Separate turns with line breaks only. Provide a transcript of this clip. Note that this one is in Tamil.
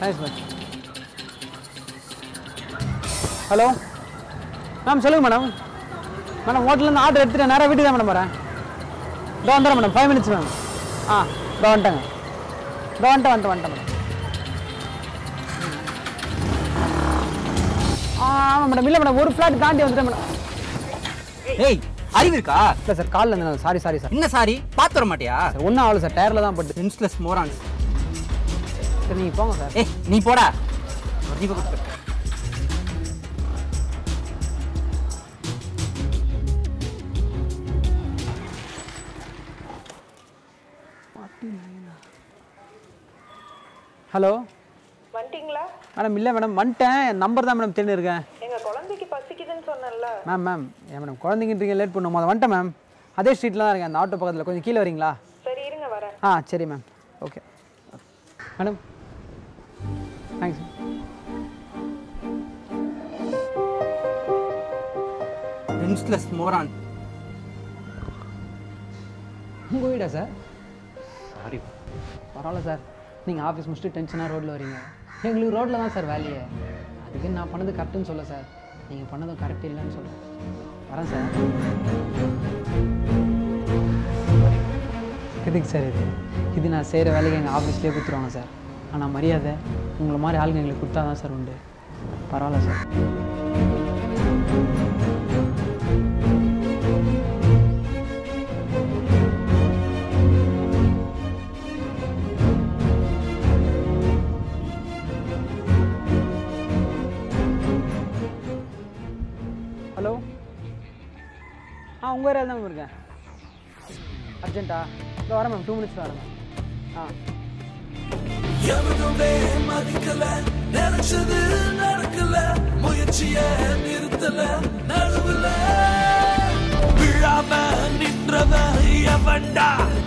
தேங்க்ஸ் மேம் ஹலோ மேம் சொல்லுங்கள் மேடம் மேடம் ஹோட்டல்லேருந்து ஆர்டர் எடுத்துகிட்டு நேராக வீட்டுக்கு தான் மேடம் வரேன் இதோ வந்துடுறேன் மேடம் ஃபைவ் மினிட்ஸ் மேம் ஆ இதோ வந்துட்டேங்க இதோ வந்துட்டேன் வந்துட்டேன் வந்துட்டேன் மேடம் ஆ ஆமாம் மேடம் இல்லை மேடம் ஒரு ஃப்ளாட் தாண்டி வந்துட்டேன் மேடம்
ஏய் அறிவு இருக்கா
இல்லை சார் காலில் இருந்து சாரி சாரி சார்
என்ன சாரி பார்த்து வர மாட்டியா
சார் ஒன்றும் ஆகல சார் டயரில் தான் பட்டு
சென்ஸ்லெஸ் மோரான்ஸ்
சரி நீங்கள் போங்க சார்
ஏய் நீ போடா நீ போ கொடுத்து.
ஹலோ
வந்துட்டீங்களா
மேடம் இல்லை மேடம் வந்துட்டேன் என் நம்பர் தான் மேடம் தேடி இருக்கேன்
எங்க குழந்தைக்கு பசிக்குதுன்னு சொன்னேன்ல
மேம் மேம் ஏன் மேடம் குழந்தைங்கன்றீங்க லேட் பண்ணும் அதை வந்துட்டேன் மேம் அதே ஸ்ட்ரீட்டில் தான் இருக்கேன் அந்த ஆட்டோ பக்கத்தில் கொஞ்சம் கீழே வரீங்களா
சரி இருங்க வரேன்
ஆ சரி ma'am okay madam thanks
senseless moron
உங்கள் வீடா சார்
சாரி
பரவாயில்ல சார் நீங்கள் ஆஃபீஸ் முடிச்சுட்டு டென்ஷனாக ரோட்டில் வரீங்க எங்களுக்கு ரோட்டில் தான் சார் வேலையே அதுக்கு நான் பண்ணது கரெக்டுன்னு சொல்ல சார் நீங்கள் பண்ணதும் கரெக்ட் இல்லைன்னு சொல்ல வரேன் சார் எதுக்கு சார் இது இது நான் செய்கிற வேலைக்கு எங்கள் ஆஃபீஸ்லேயே கொடுத்துருவாங்க சார் ஆனால் மரியாதை உங்களை மாதிரி ஆளுங்க எங்களுக்கு கொடுத்தா தான் சார் உண்டு பரவாயில்ல சார் ஹலோ ஆ உங்கள் ஏரியா தான் மேம் இருக்கேன் அர்ஜென்ட்டா இதோ வரேன் மேம் டூ மினிட்ஸில் வரேன் மேம் ஆ
எவனுமே மதிக்கல நினைச்சது நடக்கல முயற்சிய நிறுத்தல நடுவுல விழாம நின்றவன் எவன்டா